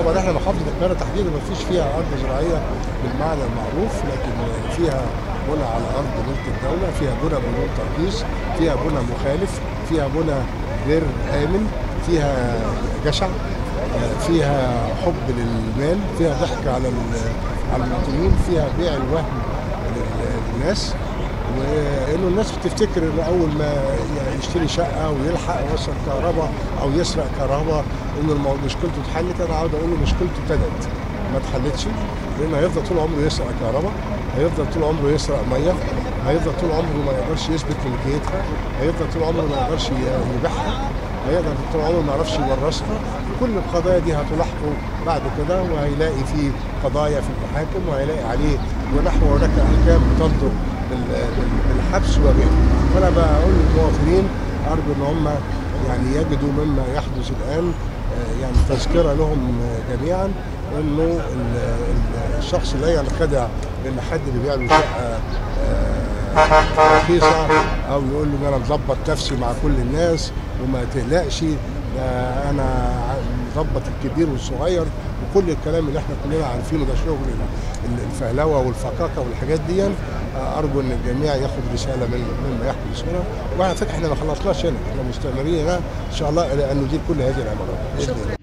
طبعا احنا محافظه القاهره تحديدا ما فيش فيها ارض زراعيه بالمعنى المعروف لكن فيها بنى على ارض ملك الدوله فيها بنى بدون ترخيص فيها بنى مخالف فيها بنى غير امن فيها جشع فيها حب للمال فيها ضحك على على المواطنين فيها بيع الوهم للناس وانه الناس بتفتكر ان اول ما يشتري شقه ويلحق يوصل كهرباء او يسرق كهرباء ان الموضوع مشكلته اتحلت انا عاوز اقول له مشكلته ابتدت ما اتحلتش لانه هيفضل طول عمره يسرق كهرباء هيفضل طول عمره يسرق ميه هيفضل طول عمره ما يقدرش يثبت ملكيتها هيفضل طول عمره ما يقدرش يبيعها هيقدر طول عمره ما يعرفش يورثها كل القضايا دي هتلاحقه بعد كده وهيلاقي في قضايا في المحاكم وهيلاقي عليه ونحو هناك احكام بتنظر بالحبس وغيره فانا بقول للمواطنين ارجو ان هم يعني يجدوا مما يحدث الان يعني تذكره لهم جميعا انه الشخص لا ينخدع بان حد بيبيع له شقه رخيصه او يقول له انا مظبط نفسي مع كل الناس وما تقلقش ده انا مظبط الكبير والصغير وكل الكلام اللي احنا كلنا عارفينه ده شغل الفهلوه والفقاقه والحاجات دي ارجو ان الجميع ياخد رساله من مما يحدث هنا وعلى فكره احنا ما خلصناش هنا احنا مستمرين هنا ان شاء الله الى ان ندير كل هذه العمارات باذن الله